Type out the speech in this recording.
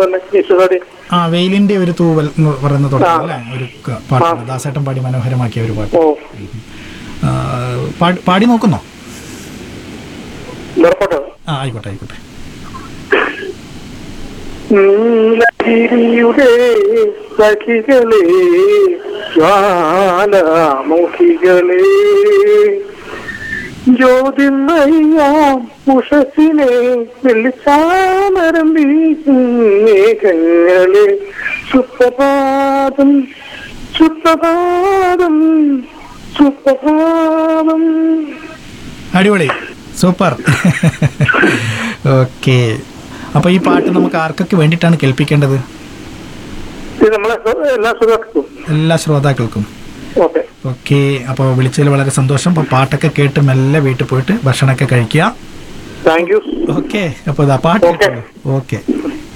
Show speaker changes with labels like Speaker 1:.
Speaker 1: തന്നെ ഈശ്വരടി
Speaker 2: ആ വെയിലിന്റെ ഒരു തൂവൽ എന്ന് പറയുന്ന തുടക്കം അല്ലേ ഒരു ക- പാട്ടാണ് ദാസേട്ടൻ പാടി മനോഹരമാക്കിയ ഒരു പാട്ട്
Speaker 1: ഓ
Speaker 2: ആ, പാടി- പാടി നോക്കുന്നോ
Speaker 1: പുറപ്പെട്ടു
Speaker 2: ആ ആയിക്കോട്ടെ ആയിക്കോട്ടെ
Speaker 1: നീലഗിരിയുടെ സഖികളെ ജ്വാലാമുഖികളെ ജ്യോതിർമയ്യാം ഉഷസിനെ വെള്ളിച്ചാമരം വീശും മേഘങ്ങളെ സുപ്രഭാതം സുപ്രഭാതം സുപ്രഭാതം
Speaker 2: അടിപൊളി സൂപ്പർ ഓക്കെ അപ്പോൾ ഈ പാട്ട് നമുക്ക് ആർക്കൊക്കെ വേണ്ടിയിട്ടാണ് കേൾപ്പിക്കേണ്ടത്
Speaker 1: ഇത് നമ്മളെ എല്ലാ സുഖർക്കും
Speaker 2: എല്ലാ ശ്രോതാക്കൾക്കും
Speaker 1: ഓക്കെ
Speaker 2: ഓക്കെ അപ്പോൾ വിളിച്ചതിൽ വളരെ സന്തോഷം അപ്പോൾ പാട്ടൊക്കെ കേട്ട് മെല്ലെ വീട്ടിൽ പോയിട്ട് ഭക്ഷണമൊക്കെ കഴിക്കുക
Speaker 1: താങ്ക് യു
Speaker 2: ഓക്കെ അപ്പോൾ ഇതാ പാട്ട്
Speaker 1: Okay.
Speaker 2: ഓക്കെ